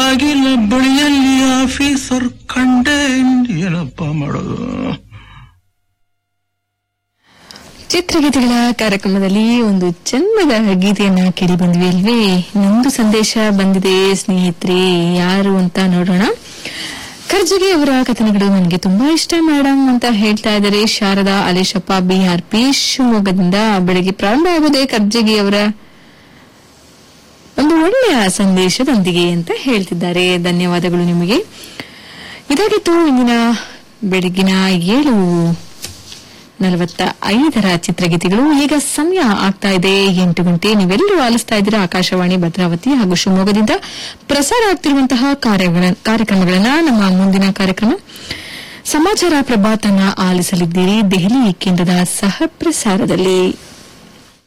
ಬಾಗಿಲ ಬಳಿಯಲ್ಲಿ ಆಫೀಸರ್ ಕಂಡೆ ಏನಪ್ಪ ಮಾಡೋದು ಚಿತ್ರಗೀತೆಗಳ ಕಾರ್ಯಕ್ರಮದಲ್ಲಿ ಒಂದು ಜನ್ಮದ ಗೀತೆಯನ್ನ ಕೇಳಿ ಬಂದ್ವಿ ಅಲ್ವೇ ನಮ್ದು ಸಂದೇಶ ಬಂದಿದೆ ಸ್ನೇಹಿತರೆ ಯಾರು ಅಂತ ನೋಡೋಣ ಕರ್ಜಗಿ ಅವರ ಕಥನಗಳು ನನಗೆ ತುಂಬಾ ಇಷ್ಟ ಮೇಡಮ್ ಅಂತ ಹೇಳ್ತಾ ಇದ್ದಾರೆ ಶಾರದಾ ಅಲೇಶಪ್ಪ ಬಿಆರ್ಪಿ ಶಿವಮೊಗ್ಗದಿಂದ ಬೆಳಗ್ಗೆ ಪ್ರಾರಂಭ ಆಗೋದೇ ಕರ್ಜಗಿ ಅವರ ಒಂದು ಒಳ್ಳೆಯ ಸಂದೇಶದೊಂದಿಗೆ ಅಂತ ಹೇಳ್ತಿದ್ದಾರೆ ಧನ್ಯವಾದಗಳು ನಿಮಗೆ ಇದಾಗಿತ್ತು ಇಂದಿನ ಬೆಳಗಿನ ಏಳು ನಲವತ್ತ ಐದರ ಚಿತ್ರಗೀತೆಗಳು ಈಗ ಸಮಯ ಆಗ್ತಾ ಇದೆ ಎಂಟು ಗಂಟೆ ನೀವೆಲ್ಲರೂ ಆಲಿಸ್ತಾ ಇದ್ದೀರಾ ಆಕಾಶವಾಣಿ ಭದ್ರಾವತಿ ಹಾಗೂ ಶಿವಮೊಗ್ಗದಿಂದ ಪ್ರಸಾರ ಆಗ್ತಿರುವಂತಹ ಕಾರ್ಯಗಳ- ಕಾರ್ಯಕ್ರಮಗಳನ್ನ ನಮ್ಮ ಮುಂದಿನ ಕಾರ್ಯಕ್ರಮ ಸಮಾಚಾರ ಪ್ರಭಾತನ ಆಲಿಸಲಿದ್ದೀರಿ ದೆಹಲಿ ಕೇಂದ್ರದ ಸಹ ಪ್ರಸಾರದಲ್ಲಿ